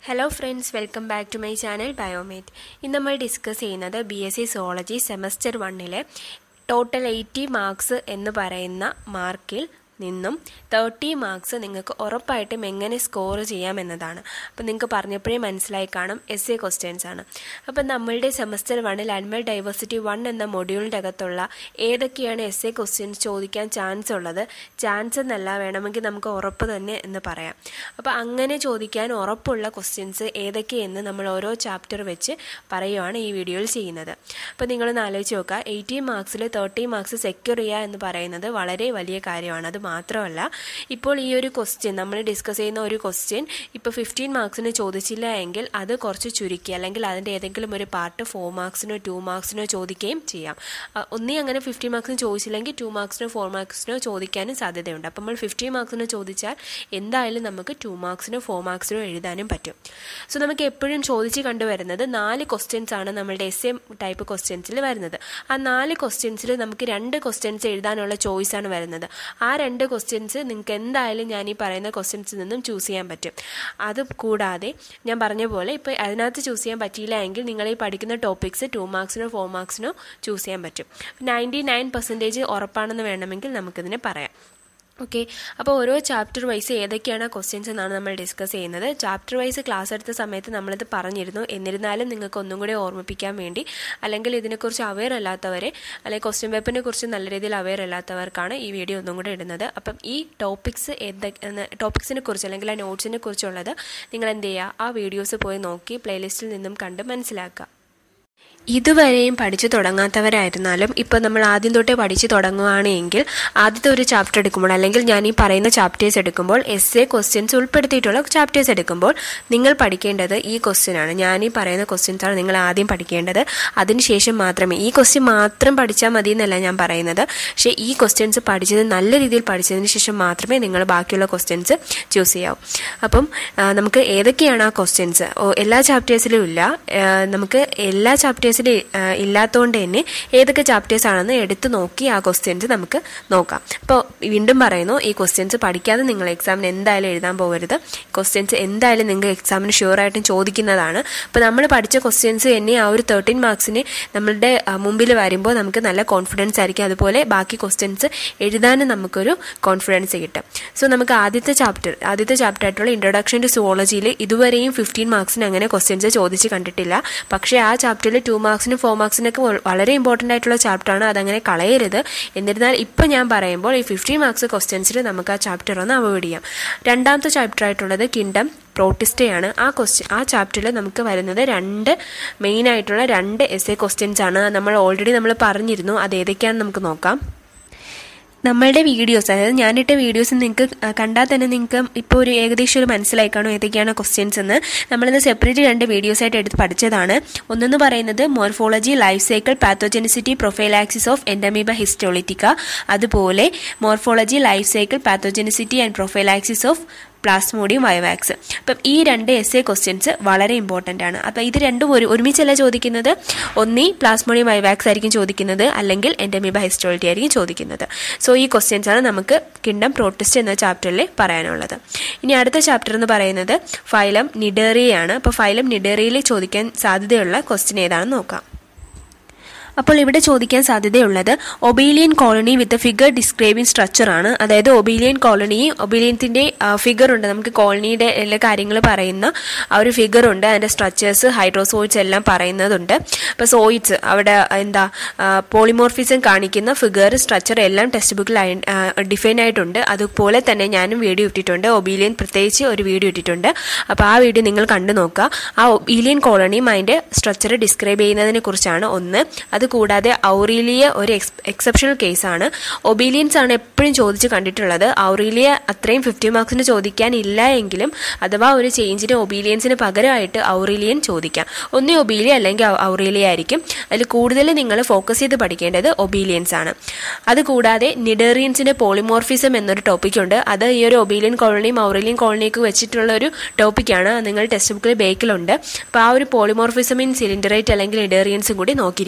hello friends welcome back to my channel Biomate ഇന്ന് നമ്മൾ discuss ചെയ്യുന്നത് B S C zoology semester വണ്ണിലെ total eighty marks എന്ന് പറയുന്ന മാർക്കിൽ നിന്നും തേർട്ടി മാർക്സ് നിങ്ങൾക്ക് ഉറപ്പായിട്ടും എങ്ങനെ സ്കോർ ചെയ്യാമെന്നതാണ് അപ്പം നിങ്ങൾക്ക് പറഞ്ഞപ്പോഴേ മനസ്സിലായി കാണും എസ് എ ക്വസ്റ്റ്യൻസ് ആണ് അപ്പം നമ്മളുടെ സെമസ്റ്റർ വണ്ണിൽ അനിമൽ ഡൈവേഴ്സിറ്റി വൺ എന്ന മൊഡ്യൂളിൻ്റെ അകത്തുള്ള ഏതൊക്കെയാണ് എസ് എ ക്വസ്റ്റ്യൻസ് ചോദിക്കാൻ ചാൻസ് ഉള്ളത് ചാൻസ് എന്നല്ല വേണമെങ്കിൽ നമുക്ക് ഉറപ്പ് തന്നെ എന്ന് പറയാം അപ്പോൾ അങ്ങനെ ചോദിക്കാൻ ഉറപ്പുള്ള ക്വസ്റ്റ്യൻസ് ഏതൊക്കെയെന്ന് നമ്മൾ ഓരോ ചാപ്റ്റർ വെച്ച് പറയുവാണ് ഈ വീഡിയോയിൽ ചെയ്യുന്നത് അപ്പോൾ നിങ്ങളൊന്ന് ആലോചിച്ച് നോക്കുക എയ്റ്റീൻ മാർക്സിൽ തേർട്ടി മാർക്സ് സെക്യൂർ ചെയ്യുക എന്ന് പറയുന്നത് വളരെ വലിയ കാര്യമാണ് അത് മാത്രമല്ല ഇപ്പോൾ ഈ ഒരു ക്വസ്റ്റ്യൻ നമ്മൾ ഡിസ്കസ് ചെയ്യുന്ന ഒരു ക്വസ്റ്റ്യൻ ഇപ്പോൾ ഫിഫ്റ്റീൻ മാർക്സിന് ചോദിച്ചില്ല എങ്കിൽ അത് കുറച്ച് ചുരുക്കി അല്ലെങ്കിൽ അതിൻ്റെ ഏതെങ്കിലും ഒരു പാർട്ട് ഫോർ മാർക്സിനോ ടു മാർക്സിനോ ചോദിക്കുകയും ചെയ്യാം ഒന്നീ അങ്ങനെ ഫിഫ്റ്റി മാർക്സിന് ചോദിച്ചില്ലെങ്കിൽ ടു മാർക്സിനോ ഫോർ മാർക്സിനോ ചോദിക്കാനും സാധ്യതയുണ്ട് അപ്പോൾ നമ്മൾ ഫിഫ്റ്റി മാർക്സിന് ചോദിച്ചാൽ എന്തായാലും നമുക്ക് ടു മാർക്സിനോ ഫോർ മാർക്സിനോ എഴുതാനും പറ്റും സോ നമുക്ക് എപ്പോഴും ചോദിച്ച് കണ്ടുവരുന്നത് നാല് ക്വസ്റ്റ്യൻസ് ആണ് നമ്മളുടെ എസ് എം ടൈപ്പ് ക്വസ്റ്റ്യൻസിൽ വരുന്നത് ആ നാല് ക്വസ്റ്റ്യൻസിൽ നമുക്ക് രണ്ട് ക്വസ്റ്റ്യൻസ് എഴുതാനുള്ള ചോയ്സ് ആണ് വരുന്നത് ആ രണ്ട് ക്വസ്റ്റ്യൻസ് നിങ്ങൾക്ക് എന്തായാലും ഞാൻ ഈ പറയുന്ന ക്വസ്റ്റ്യൻസിൽ നിന്നും ചൂസ് ചെയ്യാൻ പറ്റും അത് കൂടാതെ ഞാൻ പറഞ്ഞ പോലെ ഇപ്പോൾ അതിനകത്ത് ചൂസ് ചെയ്യാൻ പറ്റിയില്ല എങ്കിൽ നിങ്ങൾ ഈ പഠിക്കുന്ന ടോപ്പിക്സ് ടു മാർക്സിനോ ഫോർ മാർക്സിനോ ചൂസ് ചെയ്യാൻ പറ്റും നയൻറ്റി നയൻ പെർസെൻറ്റേജ് ഉറപ്പാണെന്ന് വേണമെങ്കിൽ നമുക്കിതിനെ പറയാം ഓക്കെ അപ്പോൾ ഓരോ ചാപ്റ്റർ വൈസ് ഏതൊക്കെയാണ് ക്വസ്റ്റ്യൻസ് എന്നാണ് നമ്മൾ ഡിസ്കസ് ചെയ്യുന്നത് ചാപ്റ്റർ വൈസ് ക്ലാസ് എടുത്ത സമയത്ത് നമ്മളിത് പറഞ്ഞിരുന്നു എന്നിരുന്നാലും നിങ്ങൾക്ക് ഒന്നും കൂടി ഓർമ്മിപ്പിക്കാൻ വേണ്ടി അല്ലെങ്കിൽ ഇതിനെക്കുറിച്ച് അവെയർ അല്ലാത്തവരെ അല്ലെങ്കിൽ ക്വസ്റ്റ്യൻ പേപ്പറിനെ കുറിച്ച് നല്ല രീതിയിൽ അവെയർ അല്ലാത്തവർക്കാണ് ഈ വീഡിയോ ഒന്നും കൂടി ഇടുന്നത് അപ്പം ഈ ടോപ്പിക്സ് ഏതൊക്കെ ടോപ്പിക്സിനെ കുറിച്ച് അല്ലെങ്കിൽ ആ നോട്ട്സിനെ കുറിച്ചുള്ളത് നിങ്ങൾ എന്ത് ചെയ്യുക ആ വീഡിയോസ് പോയി നോക്കി പ്ലേലിസ്റ്റിൽ നിന്നും കണ്ട് മനസ്സിലാക്കുക ഇതുവരെയും പഠിച്ചു തുടങ്ങാത്തവരായിരുന്നാലും ഇപ്പോൾ നമ്മൾ ആദ്യം തൊട്ടേ പഠിച്ചു തുടങ്ങുകയാണ് എങ്കിൽ ആദ്യത്തെ ഒരു ചാപ്റ്റർ എടുക്കുമ്പോൾ അല്ലെങ്കിൽ ഞാൻ ഈ പറയുന്ന ചാപ്റ്റേഴ്സ് എടുക്കുമ്പോൾ എസ് എ ക്വസ്റ്റ്യൻസ് ഉൾപ്പെടുത്തിയിട്ടുള്ള ചാപ്റ്റേഴ്സ് എടുക്കുമ്പോൾ നിങ്ങൾ പഠിക്കേണ്ടത് ഈ ക്വസ്റ്റ്യൻ ആണ് ഞാൻ ഈ പറയുന്ന ക്വസ്റ്റ്യൻസ് ആണ് നിങ്ങൾ ആദ്യം പഠിക്കേണ്ടത് അതിനുശേഷം മാത്രമേ ഈ ക്വസ്റ്റ്യൻ മാത്രം പഠിച്ചാൽ മതി എന്നല്ല ഞാൻ പറയുന്നത് പക്ഷേ ഈ ക്വസ്റ്റ്യൻസ് പഠിച്ചത് നല്ല രീതിയിൽ പഠിച്ചതിന് ശേഷം മാത്രമേ നിങ്ങൾ ബാക്കിയുള്ള ക്വസ്റ്റ്യൻസ് ചൂസ് ചെയ്യാവൂ അപ്പം നമുക്ക് ഏതൊക്കെയാണ് ആ ക്വസ്റ്റ്യൻസ് എല്ലാ ചാപ്റ്റേഴ്സിലും ഇല്ല നമുക്ക് എല്ലാ ചാപ്റ്റേഴ്സ് ചാപ്റ്റേഴ്സിൽ ഇല്ലാത്തതുകൊണ്ട് തന്നെ ഏതൊക്കെ ചാപ്റ്റേഴ്സ് ആണെന്ന് എടുത്തു നോക്കി ആ ക്വസ്റ്റ്യൻസ് നമുക്ക് നോക്കാം അപ്പോൾ വീണ്ടും പറയുന്നു ഈ ക്വസ്റ്റ്യൻസ് പഠിക്കാതെ നിങ്ങൾ എക്സാമിന് എന്തായാലും എഴുതാൻ പോകരുത് ക്വസ്റ്റ്യൻസ് എന്തായാലും നിങ്ങൾക്ക് എക്സാമിന് ഷുവറായിട്ടും ചോദിക്കുന്നതാണ് അപ്പോൾ നമ്മൾ പഠിച്ച ക്വസ്റ്റ്യൻസ് തന്നെ ആ ഒരു തേർട്ടീൻ മാർക്സിന് നമ്മളുടെ മുമ്പിൽ വരുമ്പോൾ നമുക്ക് നല്ല കോൺഫിഡൻസ് ആയിരിക്കും അതുപോലെ ബാക്കി ക്വസ്റ്റ്യൻസ് എഴുതാനും നമുക്കൊരു കോൺഫിഡൻസ് കിട്ടും സോ നമുക്ക് ആദ്യത്തെ ചാപ്റ്റർ ആദ്യത്തെ ചാപ്റ്റർ ആയിട്ടുള്ള ഇൻട്രൊഡക്ഷൻ ടു സുവോളജിയിൽ ഇതുവരെയും ഫിഫ്റ്റീൻ മാർക്സിന് അങ്ങനെ ക്വസ്റ്റ്യൻസ് ചോദിച്ച് കണ്ടിട്ടില്ല പക്ഷേ ആ ചാപ്റ്ററിൽ ടു മാർക്സിനും ഫോർ മാർക്സിനൊക്കെ വളരെ ഇമ്പോർട്ടൻ്റ് ആയിട്ടുള്ള ചാപ്റ്ററാണ് അതങ്ങനെ കളയരുത് എന്നിരുന്നാൽ ഇപ്പം ഞാൻ പറയുമ്പോൾ ഈ ഫിഫ്റ്റീൻ മാർക്സ് ക്വസ്റ്റ്യൻസിൽ നമുക്ക് ആ ചാപ്റ്റർ ഒന്ന് അവോയ്ഡ് ചെയ്യാം രണ്ടാമത്തെ ചാപ്റ്റർ ആയിട്ടുള്ളത് കിങ്ഡം പ്രോട്ടിസ്റ്റയാണ് ആ ക്വസ്റ്റ്യൻ ആ ചാപ്റ്ററിൽ നമുക്ക് വരുന്നത് രണ്ട് മെയിൻ ആയിട്ടുള്ള രണ്ട് എസ് എ ക്വസ്റ്റ്യൻസ് ആണ് നമ്മൾ ഓൾറെഡി നമ്മൾ പറഞ്ഞിരുന്നു അത് ഏതൊക്കെയാണെന്ന് നമുക്ക് നോക്കാം നമ്മളുടെ വീഡിയോസ് അതായത് ഞാനിട്ട വീഡിയോസ് നിങ്ങൾക്ക് കണ്ടാൽ തന്നെ നിങ്ങൾക്ക് ഇപ്പോൾ ഒരു ഏകദേശം ഒരു മനസ്സിലായി കാണും ഏതൊക്കെയാണ് ക്വസ്റ്റ്യൻസ് എന്ന് നമ്മളിന്ന് സെപ്പറേറ്റ് രണ്ട് വീഡിയോസ് ആയിട്ട് എടുത്ത് പഠിച്ചതാണ് ഒന്നെന്ന് പറയുന്നത് morphology life cycle pathogenicity prophylaxis of Entamoeba histolytica അതുപോലെ morphology life cycle pathogenicity and prophylaxis of Plasmodium vivax അപ്പം ഈ രണ്ട് എസ് എ ക്വസ്റ്റ്യൻസ് വളരെ ഇമ്പോർട്ടൻ്റ് ആണ് അപ്പം ഇത് രണ്ടും ഒരു ഒരുമിച്ചല്ല ചോദിക്കുന്നത് ഒന്നീ പ്ലാസ്മോഡിയം വയോവാക്സ് ആയിരിക്കും ചോദിക്കുന്നത് അല്ലെങ്കിൽ എൻഡമീബ ഹിസ്റ്റോളിറ്റി ആയിരിക്കും ചോദിക്കുന്നത് സോ ഈ ക്വസ്റ്റ്യൻസ് ആണ് നമുക്ക് കിങ്ഡം പ്രോട്ടിസ്റ്റ് എന്ന ചാപ്റ്ററിൽ പറയാനുള്ളത് ഇനി അടുത്ത ചാപ്റ്റർ എന്ന് പറയുന്നത് ഫൈലം നിഡേറിയയാണ് അപ്പോൾ ഫൈലം നിഡേറിയയിൽ ചോദിക്കാൻ സാധ്യതയുള്ള ക്വസ്റ്റ്യൻ ഏതാണെന്ന് നോക്കാം അപ്പോൾ ഇവിടെ ചോദിക്കാൻ സാധ്യതയുള്ളത് Obelia colony with figure describing structure ആണ് അതായത് ഒബീലിയൻ കോളനി ഒബീലിയൻസിന്റെ ഫിഗർ ഉണ്ട് നമുക്ക് കോളനിയുടെ എല്ലാ കാര്യങ്ങൾ പറയുന്ന ആ ഒരു ഫിഗർ ഉണ്ട് അതിന്റെ സ്ട്രക്ചേഴ്സ് ഹൈഡ്രോസോയിഡ്സ് എല്ലാം പറയുന്നതുണ്ട് അപ്പോൾ സോയിഡ്സ് അവിടെ എന്താ പോളിമോർഫിസം കാണിക്കുന്ന ഫിഗർ സ്ട്രക്ചർ എല്ലാം ടെക്സ്റ്റ് ബുക്കിൽ ഡിഫൈൻ ആയിട്ടുണ്ട് അതുപോലെ തന്നെ ഞാനും വീഡിയോ ഇട്ടിട്ടുണ്ട് ഒബീലിയൻ പ്രത്യേകിച്ച് ഒരു വീഡിയോ ഇട്ടിട്ടുണ്ട് അപ്പോൾ ആ വീഡിയോ നിങ്ങൾ കണ്ടു നോക്കുക ആ ഒബീലിയൻ കോളനിയും അതിന്റെ സ്ട്രക്ചർ ഡിസ്ക്രൈബ് ചെയ്യുന്നതിനെ കുറിച്ചാണ് ഒന്ന് അത് കൂടാതെ ഔറീലിയ ഒരു എക്സെപ്ഷണൽ കേസാണ് ഒബീലിയൻസ് ആണ് എപ്പോഴും ചോദിച്ച് കണ്ടിട്ടുള്ളത് ഔറീലിയ അത്രയും ഫിഫ്റ്റി മാർക്സിന് ചോദിക്കാൻ ഇല്ല എങ്കിലും അഥവാ ഒരു ചേഞ്ചിന് ഒബീലിയൻസിന് പകരമായിട്ട് ഔറീലിയൻ ചോദിക്കാം ഒന്നേ ഒബീലിയ അല്ലെങ്കിൽ ഔറീലിയ ആയിരിക്കും അതിൽ കൂടുതൽ നിങ്ങൾ ഫോക്കസ് ചെയ്ത് പഠിക്കേണ്ടത് ഒബീലിയൻസ് ആണ് അത് കൂടാതെ നിഡേറിയൻസിന്റെ പോളിമോർഫിസം എന്നൊരു ടോപ്പിക്കുണ്ട് അത് ഈ ഒരു ഒബീലിയൻ കോളനിയും ഔറേലിയൻ കോളനിയൊക്കെ വെച്ചിട്ടുള്ള ഒരു ടോപ്പിക്കാണ് നിങ്ങൾ ടെക്സ്റ്റ് ബുക്കിൽ ബേക്കിലുണ്ട് അപ്പോൾ ആ ഒരു പോളിമോർഫിസം ഇൻ സിലിണ്ടറേറ്റ് അല്ലെങ്കിൽ നിഡേറിയൻസും കൂടി നോക്കിയിരിക്കുക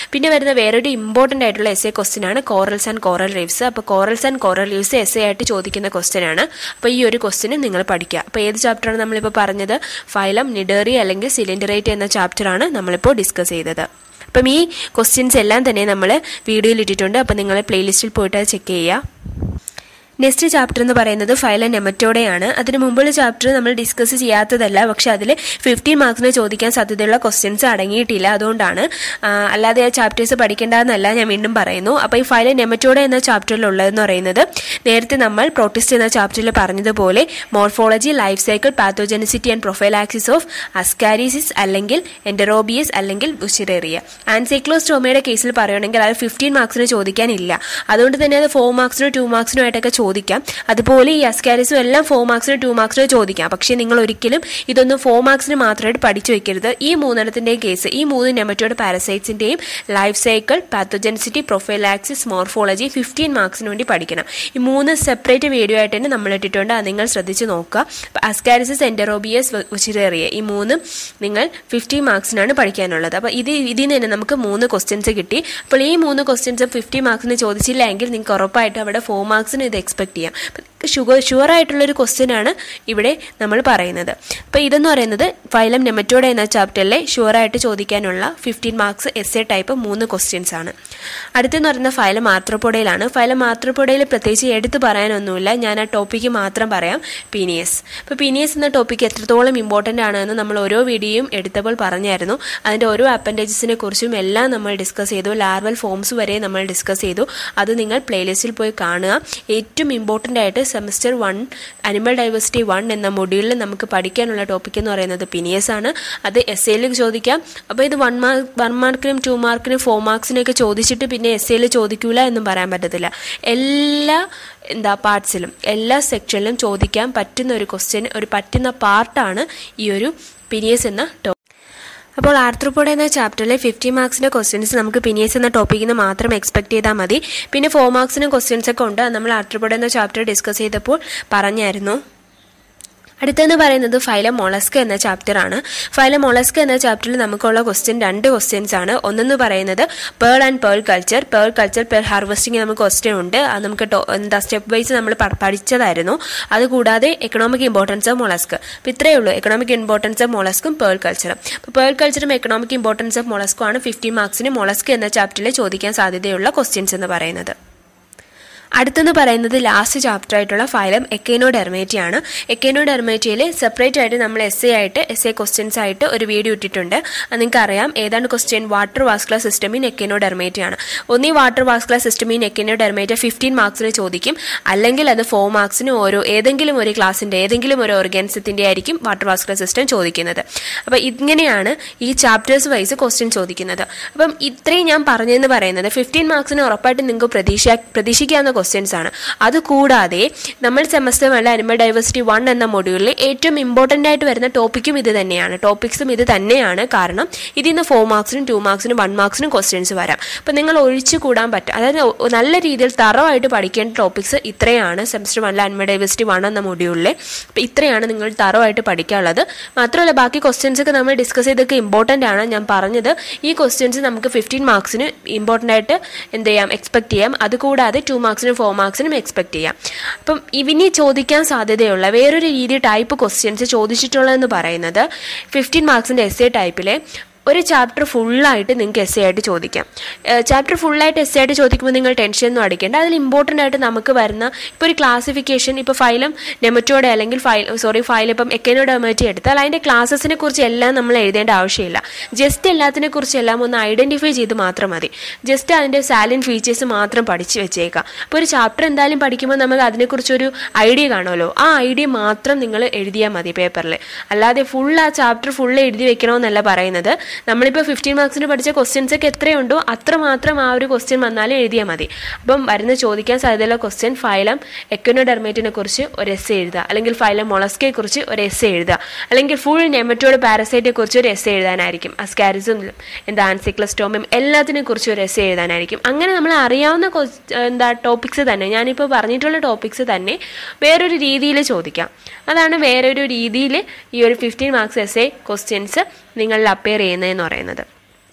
പിന്നെ വരുന്ന വേറൊരു ഇമ്പോർട്ടൻ്റ് ആയിട്ടുള്ള എസ് എ ക്വസ്റ്റ്യൻ ആണ് കോറൽസ് ആൻഡ് കോറൽ റീവ്സ് അപ്പോൾ corals and coral reefs S A ആയിട്ട് ചോദിക്കുന്ന ക്വസ്റ്റ്യൻ ആണ് അപ്പോൾ ഈ ഒരു ക്വസ്റ്റ്യൻ നിങ്ങൾ പഠിക്കുക അപ്പോൾ ഏത് ചാപ്റ്ററാണ് നമ്മളിപ്പോൾ പറഞ്ഞത് ഫൈലം നിഡേറി അല്ലെങ്കിൽ സിലിണ്ടറേറ്റ് എന്ന ചാപ്റ്ററാണ് നമ്മളിപ്പോൾ ഡിസ്കസ് ചെയ്തത് അപ്പം ഈ ക്വസ്റ്റ്യൻസ് എല്ലാം തന്നെ നമ്മൾ വീഡിയോയിൽ ഇട്ടിട്ടുണ്ട് അപ്പം നിങ്ങൾ പ്ലേലിസ്റ്റിൽ പോയിട്ട് അത് ചെക്ക് ചെയ്യുക നെക്സ്റ്റ് ചാപ്റ്റർ എന്ന് പറയുന്നത് ഫൈല നെമറ്റോടെയാണ് അതിന് മുമ്പുള്ള ചാപ്റ്റർ നമ്മൾ ഡിസ്കസ് ചെയ്യാത്തതല്ല പക്ഷെ അതിൽ ഫിഫ്റ്റീൻ മാർക്സിന് ചോദിക്കാൻ സാധ്യതയുള്ള ക്വസ്റ്റ്യൻസ് അടങ്ങിയിട്ടില്ല അതുകൊണ്ടാണ് ആ, അല്ലാതെ ആ ചാപ്റ്റേഴ്സ് പഠിക്കേണ്ടതെന്നല്ല ഞാൻ വീണ്ടും പറയുന്നു അപ്പോൾ ഈ ഫൈല നെമറ്റോടെ എന്ന ചാപ്റ്ററിലുള്ളതെന്ന് പറയുന്നത് നേരത്തെ നമ്മൾ പ്രോട്ടിസ്റ്റ് എന്ന ചാപ്റ്ററിൽ പറഞ്ഞതുപോലെ morphology life cycle pathogenicity and prophylaxis of Ascaris അല്ലെങ്കിൽ എൻഡറോബിയസ് അല്ലെങ്കിൽ ബുഷിറേറിയ ആൻസൈക്ലോസ്റ്റോമയുടെ കേസിൽ പറയുകയാണെങ്കിൽ അത് ഫിഫ്റ്റീൻ മാർക്സിന് ചോദിക്കാനില്ല അതുകൊണ്ട് തന്നെ അത് ഫോർ മാർക്സിനോ ടു മാർക്സിനോ ആയിട്ടൊക്കെ ചോദിക്കാം അതുപോലെ ഈ അസ്കാരിസും എല്ലാം ഫോർ മാർക്സിനോ ടു മാർക്സിനോ ചോദിക്കാം പക്ഷേ നിങ്ങൾ ഒരിക്കലും ഇതൊന്നും ഫോർ മാർക്സിന് മാത്രമായിട്ട് പഠിച്ചു വെക്കരുത് ഈ മൂന്നെണ്ണത്തിൻ്റെയും കേസ് ഈ മൂന്ന് നെമറ്റോഡ് പാരസൈറ്റ്സിൻ്റെയും life cycle pathogenicity prophylaxis morphology fifteen മാർക്സിന് വേണ്ടി പഠിക്കണം ഈ മൂന്ന് സെപ്പറേറ്റ് വീഡിയോ ആയിട്ട് തന്നെ നമ്മൾ ഇട്ടിട്ടുണ്ട് അത് നിങ്ങൾ ശ്രദ്ധിച്ച് നോക്കുക അസ്കാരിസിസ് എൻഡറോബിയസ് ഉച്ചിറേറിയ ഈ മൂന്നും നിങ്ങൾ ഫിഫ്റ്റി മാർക്സിനാണ് പഠിക്കാനുള്ളത് അപ്പോൾ ഇത് ഇതിൽ നിന്ന് തന്നെ നമുക്ക് മൂന്ന് ക്വസ്റ്റ്യൻസ് കിട്ടി അപ്പോൾ ഈ മൂന്ന് ക്വസ്റ്റ്യൻസ് ഫിഫ്റ്റി മാർക്സിന് ചോദിച്ചില്ല എങ്കിൽ നിങ്ങൾക്ക് ഉറപ്പായിട്ട് അവിടെ ഫോർ മാർക്സിന് ഇത് എക്സ്പെക്ട് ചെയ്യാം ഷുഗർ ഷുവർ ആയിട്ടുള്ളൊരു ക്വസ്റ്റ്യൻ ആണ് ഇവിടെ നമ്മൾ പറയുന്നത് അപ്പോൾ ഇതെന്ന് പറയുന്നത് ഫൈലം നെമറ്റോഡ് എന്ന ചാപ്റ്ററിലെ ഷുവർ ആയിട്ട് ചോദിക്കാനുള്ള fifteen marks S A type മൂന്ന് ക്വസ്റ്റ്യൻസ് ആണ് അടുത്തെന്ന് പറയുന്ന ഫൈലം ആത്രപ്പൊടയിലാണ് ഫൈലം ആത്രപ്പൊടയിൽ പ്രത്യേകിച്ച് എടുത്തു പറയാനൊന്നുമില്ല ഞാൻ ആ ടോപ്പിക്ക് മാത്രം പറയാം പീനിയസ് അപ്പോൾ പീനിയസ് എന്ന ടോപ്പിക്ക് എത്രത്തോളം ഇമ്പോർട്ടൻ്റ് ആണെന്ന് നമ്മൾ ഓരോ വീഡിയോയും എടുത്തപ്പോൾ പറഞ്ഞായിരുന്നു അതിൻ്റെ ഓരോ അപ്പൻഡേജസിനെ കുറിച്ചും എല്ലാം നമ്മൾ ഡിസ്കസ് ചെയ്തു ലാർവൽ ഫോംസ് വരെ നമ്മൾ ഡിസ്കസ് ചെയ്തു അത് നിങ്ങൾ പ്ലേലിസ്റ്റിൽ പോയി കാണുക ഏറ്റവും ഇമ്പോർട്ടൻ്റ് ആയിട്ട് semester one animal diversity one എന്ന മൊഡ്യൂളിൽ നമുക്ക് പഠിക്കാനുള്ള ടോപ്പിക് എന്ന് പറയുന്നത് പിനിയസ് ആണ് അത് എസ് എയിൽ ചോദിക്കാം അപ്പോൾ ഇത് വൺ മാർക്ക് വൺ മാർക്കിനും ടു മാർക്കിനും ഫോർ മാർക്സിനൊക്കെ ചോദിച്ചിട്ട് പിന്നെ എസ് എയിൽ ചോദിക്കൂല എന്നും പറയാൻ പറ്റത്തില്ല എല്ലാ എന്താ പാർട്സിലും എല്ലാ സെക്ഷനിലും ചോദിക്കാൻ പറ്റുന്ന ഒരു ക്വസ്റ്റ്യൻ ഒരു പറ്റുന്ന പാർട്ടാണ് ഈ ഒരു പിനിയസ് എന്ന ടോപ്പിക് അപ്പോൾ ആർത്രപ്പോഡ് എന്ന ചാപ്റ്ററിലെ ഫിഫ്റ്റി മാർക്സിന്റെ ക്വസ്റ്റ്യൻസ് നമുക്ക് പിനിയസ് എന്ന ടോപ്പിക്കിൽ നിന്ന് മാത്രം എക്സ്പെക്ട് ചെയ്താൽ മതി പിന്നെ ഫോർ മാർക്സിന് ക്വസ്റ്റ്യൻസ് ഒക്കെ ഉണ്ട് അത് നമ്മൾ ആർത്രപ്പോഡ് എന്ന ചാപ്റ്റർ ഡിസ്കസ് ചെയ്തപ്പോൾ പറഞ്ഞായിരുന്നു അടുത്തെന്ന് പറയുന്നത് ഫൈലം മൊളസ്ക് എന്ന ചാപ്റ്റർ ആണ് ഫൈലം മൊളസ്ക് എന്ന ചാപ്റ്ററിൽ നമുക്കുള്ള ക്വസ്റ്റ്യൻ രണ്ട് ക്വസ്റ്റ്യൻസ് ആണ് ഒന്നെന്ന് പറയുന്നത് pearl and pearl culture pearl culture pearl harvesting നമുക്ക് ക്വസ്റ്റ്യൻ ഉണ്ട് അത് നമുക്ക് ടോ- എന്താ സ്റ്റെപ്പ് വൈസ് നമ്മൾ പ- പഠിച്ചതായിരുന്നു അതുകൂടാതെ എക്കണോമിക് ഇമ്പോർട്ടൻസ് ഓഫ് മൊളസ്ക് അപ്പോൾ ഇത്രയേ ഉള്ളൂ എക്കണോമിക് ഇമ്പോർട്ടൻസ് ഓഫ് മൊളസ്കും പേൾ കൾച്ചറും അപ്പോൾ പേൾ കൾച്ചറും എക്കണോമിക് ഇമ്പോർട്ടൻസ് ഓഫ് മൊളസ്കും ആണ് ഫിഫ്റ്റി മാർക്സിന് മൊളസ്ക് എന്ന ചാപ്റ്ററിൽ ചോദിക്കാൻ സാധ്യതയുള്ള ക്വസ്റ്റ്യൻസ് എന്ന് പറയുന്നത് അടുത്തെന്ന് പറയുന്നത് ലാസ്റ്റ് ചാപ്റ്റർ ആയിട്ടുള്ള ഫൈലം എക്കേനോ ഡെർമേറ്റി ആണ് എക്കേനോ ഡെർമേറ്റിയിൽ സെപ്പറേറ്റ് ആയിട്ട് നമ്മൾ എസ് എ ആയിട്ട് എസ് എ ക്വസ്റ്റ്യൻസ് ആയിട്ട് ഒരു വീഡിയോ ഇട്ടിട്ടുണ്ട് അത് നിങ്ങൾക്ക് അറിയാം ഏതാണ് question water vascular system in Echinodermata ആണ് ഒന്നീ water vascular system in Echinodermata fifteen മാർക്സിന് ചോദിക്കും അല്ലെങ്കിൽ അത് ഫോർ മാർക്സിന് ഓരോ ഏതെങ്കിലും ഒരു ക്ലാസിന്റെ ഏതെങ്കിലും ഒരു ഓർഗാനിസത്തിന്റെ ആയിരിക്കും വാട്ടർ വാസ്കുലർ സിസ്റ്റം ചോദിക്കുന്നത് അപ്പോൾ ഇങ്ങനെയാണ് ഈ ചാപ്റ്റേഴ്സ് വൈസ് ക്വസ്റ്റ്യൻ ചോദിക്കുന്നത് അപ്പം ഇത്രയും ഞാൻ പറഞ്ഞതെന്ന് പറയുന്നത് ഫിഫ്റ്റീൻ മാർക്സിന് ഉറപ്പായിട്ട് നിങ്ങൾക്ക് പ്രതീക്ഷ പ്രതീക്ഷിക്കാവുന്ന ക്വസ്റ്റ്യൻസ് ആണ് അതുകൂടാതെ നമ്മൾ സെമസ്റ്റർ വല്ല അനിമൽ ഡൈവേഴ്സിറ്റി വൺ എന്ന മൊഡ്യൂളിൽ ഏറ്റവും ഇമ്പോർട്ടൻ്റ് ആയിട്ട് വരുന്ന ടോപ്പിക്കും ഇത് തന്നെയാണ് ടോപ്പിക്സും ഇത് തന്നെയാണ് കാരണം ഇതിൽ നിന്ന് ഫോർ മാർക്സിനും ടു മാർക്സിനും വൺ മാർക്സിനും ക്വസ്റ്റ്യൻസ് വരാം അപ്പം നിങ്ങൾ ഒഴിച്ചു കൂടാൻ പറ്റും അതായത് ഒ- നല്ല രീതിയിൽ തറവായിട്ട് പഠിക്കേണ്ട ടോപ്പിക്സ് ഇത്രയാണ് സെമസ്റ്റർ വല്ല അനിമൽ ഡൈവേഴ്സിറ്റി വൺ എന്ന മൊഡ്യൂളിൽ അപ്പം ഇത്രയാണ് നിങ്ങൾ തറവായിട്ട് പഠിക്കാനുള്ളത് മാത്രമല്ല ബാക്കി ക്വസ്റ്റ്യൻസ് ഒക്കെ നമ്മൾ ഡിസ്കസ് ചെയ്തൊക്കെ ഇമ്പോർട്ടൻ്റ് ആണ് ഞാൻ പറഞ്ഞത് ഈ ക്വസ്റ്റ്യൻസ് നമുക്ക് ഫിഫ്റ്റീൻ മാർക്സിന് ഇമ്പോർട്ടൻ്റ് ആയിട്ട് എന്ത് ചെയ്യാം എക്സ്പെക്ട് ചെയ്യാം അതുകൂടാതെ ടു മാർക്സിനും ഫോർ മാർക്സിനും എക്സ്പെക്ട് ചെയ്യാം അപ്പം ഇവനി ചോദിക്കാൻ സാധ്യതയുള്ള വേറൊരു രീതി ടൈപ്പ് ക്വസ്റ്റ്യൻസ് ചോദിച്ചിട്ടുള്ളതെന്ന് പറയുന്നത് ഫിഫ്റ്റീൻ മാർക്സിൻ്റെ എസ് എ ടൈപ്പിലെ ഒരു ചാപ്റ്റർ ഫുള്ളായിട്ട് നിങ്ങൾക്ക് എസ് എ ആയിട്ട് ചോദിക്കാം ചാപ്റ്റർ ഫുള്ളായിട്ട് എസ് എ ആയിട്ട് ചോദിക്കുമ്പോൾ നിങ്ങൾ ടെൻഷൻ ഒന്നും അടിക്കേണ്ട അതിൽ ഇമ്പോർട്ടൻ്റ് ആയിട്ട് നമുക്ക് വരുന്ന ഇപ്പോൾ ഒരു ക്ലാസിഫിക്കേഷൻ ഇപ്പോൾ ഫൈലം നെമറ്റോഡ് അല്ലെങ്കിൽ ഫൈൽ സോറി ഫൈൽ ഇപ്പം എക്കനോഡോമറ്റി എടുത്താൽ അതിൻ്റെ ക്ലാസ്സസിനെ കുറിച്ച് എല്ലാം നമ്മൾ എഴുതേണ്ട ആവശ്യമില്ല ജസ്റ്റ് എല്ലാത്തിനെ കുറിച്ച് എല്ലാം ഒന്ന് ഐഡൻറ്റിഫൈ ചെയ്ത് മാത്രം മതി ജസ്റ്റ് അതിൻ്റെ സാലിൻ ഫീച്ചേഴ്സ് മാത്രം പഠിച്ച് വെച്ചേക്കാം അപ്പോൾ ഒരു ചാപ്റ്റർ എന്തായാലും പഠിക്കുമ്പോൾ നമുക്ക് അതിനെക്കുറിച്ചൊരു ഐഡിയ കാണുമല്ലോ ആ ഐഡിയ മാത്രം നിങ്ങൾ എഴുതിയാൽ മതി പേപ്പറിൽ അല്ലാതെ ഫുൾ ആ ചാപ്റ്റർ ഫുൾ എഴുതി വെക്കണമെന്നല്ല പറയുന്നത് നമ്മളിപ്പോൾ ഫിഫ്റ്റീൻ മാർക്സിന് പഠിച്ച ക്വസ്റ്റ്യൻസ് ഒക്കെ എത്രയുണ്ടോ അത്ര മാത്രം ആ ഒരു ക്വസ്റ്റ്യൻ വന്നാലും എഴുതിയാൽ മതി അപ്പം വരുന്ന ചോദിക്കാൻ സാധ്യതയുള്ള ക്വസ്റ്റ്യൻ ഫൈലം എക്കനോഡെർമേറ്റിനെ കുറിച്ച് ഒരു എസ് എഴുതുക അല്ലെങ്കിൽ ഫൈലം മൊളസ്കയെ കുറിച്ച് ഒരു എസ് എഴുതുക അല്ലെങ്കിൽ ഫുൾ നെമറ്റോഡ് പാരസൈറ്റിനെ കുറിച്ച് ഒരു എസ് എഴുതാനായിരിക്കും അസ്കാരിസും എന്താ ആൻസിക്ലസ്റ്റോമിയും എല്ലാത്തിനെ കുറിച്ച് ഒരു എസ് എഴുതാനായിരിക്കും അങ്ങനെ നമ്മൾ അറിയാവുന്ന ques- എന്താ ടോപ്പിക്സ് തന്നെ ഞാനിപ്പോൾ പറഞ്ഞിട്ടുള്ള ടോപ്പിക്സ് തന്നെ വേറൊരു രീതിയിൽ ചോദിക്കാം അതാണ് വേറൊരു രീതിയിൽ ഈ ഒരു fifteen marks S A questions നിങ്ങളിൽ അപ്പയർ ചെയ്യുന്നതെന്ന് പറയുന്നത്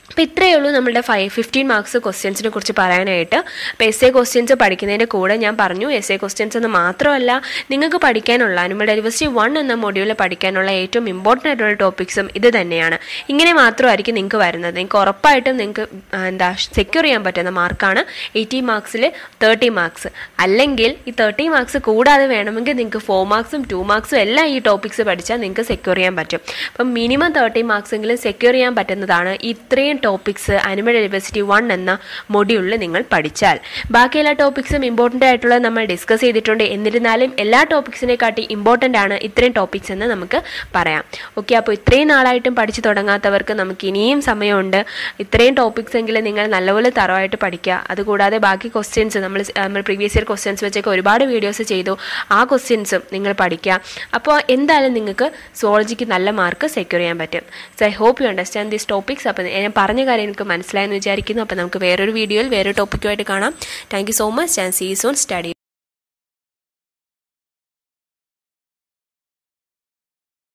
അപ്പോൾ ഇത്രയേ ഉള്ളൂ നമ്മുടെ ഫൈവ് ഫിഫ്റ്റീൻ മാർക്സ് ക്വസ്റ്റ്യൻസിനെ കുറിച്ച് പറയാനായിട്ട് അപ്പോൾ എസ് എ ക്വസ്റ്റ്യൻസ് പഠിക്കുന്നതിൻ്റെ കൂടെ ഞാൻ പറഞ്ഞു എസ് എ ക്വസ്റ്റ്യൻസ് എന്ന് മാത്രമല്ല നിങ്ങൾക്ക് പഠിക്കാനുള്ള അനിമൽ ഡൈവേഴ്സിറ്റി വൺ എന്ന മൊഡ്യൂളിൽ പഠിക്കാനുള്ള ഏറ്റവും ഇമ്പോർട്ടൻ്റ് ആയിട്ടുള്ള ടോപ്പിക്സും ഇത് തന്നെയാണ് ഇങ്ങനെ മാത്രമായിരിക്കും നിങ്ങൾക്ക് വരുന്നത് നിങ്ങൾക്ക് ഉറപ്പായിട്ടും നിങ്ങൾക്ക് ആ, എന്താ സെക്യൂർ ചെയ്യാൻ പറ്റുന്ന മാർക്കാണ് എയ്റ്റി മാർക്സിൽ തേർട്ടി മാർക്സ് അല്ലെങ്കിൽ ഈ തേർട്ടി മാർക്സ് കൂടാതെ വേണമെങ്കിൽ നിങ്ങൾക്ക് ഫോർ മാർക്സും ടു മാർക്സും എല്ലാം ഈ ടോപ്പിക്സ് പഠിച്ചാൽ നിങ്ങൾക്ക് സെക്യൂർ ചെയ്യാൻ പറ്റും അപ്പം മിനിമം തേർട്ടി മാർക്സ് എങ്കിലും സെക്യൂർ ചെയ്യാൻ പറ്റുന്നതാണ് ഇത്രയും ടോപ്പിക്സ് അനിമൽ ഡൈവേഴ്സിറ്റി വൺ എന്ന മൊഡ്യൂളിൽ നിങ്ങൾ പഠിച്ചാൽ ബാക്കി എല്ലാ ടോപ്പിക്സും ഇമ്പോർട്ടൻ്റ് ആയിട്ടുള്ളത് നമ്മൾ ഡിസ്കസ് ചെയ്തിട്ടുണ്ട് എന്നിരുന്നാലും എല്ലാ ടോപ്പിക്സിനെക്കാട്ടി ഇമ്പോർട്ടൻ്റ് ആണ് ഇത്രയും ടോപ്പിക്സ് എന്ന് നമുക്ക് പറയാം ഓക്കെ അപ്പോൾ ഇത്രയും നാളായിട്ടും പഠിച്ചു തുടങ്ങാത്തവർക്ക് നമുക്ക് ഇനിയും സമയമുണ്ട് ഇത്രയും ടോപ്പിക്സ് എങ്കിലും നിങ്ങൾ നല്ലപോലെ തറവായിട്ട് പഠിക്കുക അതുകൂടാതെ ബാക്കി ക്വസ്റ്റ്യൻസ് നമ്മൾ നമ്മൾ പ്രീവിയസ് ഇയർ ക്വസ്റ്റ്യൻസ് വെച്ചൊക്കെ ഒരുപാട് വീഡിയോസ് ചെയ്തു ആ ക്വസ്റ്റ്യൻസും നിങ്ങൾ പഠിക്കുക അപ്പോൾ എന്തായാലും നിങ്ങൾക്ക് സോളജിക്ക് നല്ല മാർക്ക് സെക്യൂർ ചെയ്യാൻ പറ്റും so I hope you understand these topics അപ്പോൾ ഞാൻ പറഞ്ഞ കാര്യം എനിക്ക് മനസ്സിലായെന്ന് വിചാരിക്കുന്നു അപ്പോൾ നമുക്ക് വേറൊരു വീഡിയോയിൽ വേറൊരു ടോപ്പിക്കുമായിട്ട് കാണാം thank you so much and see zone study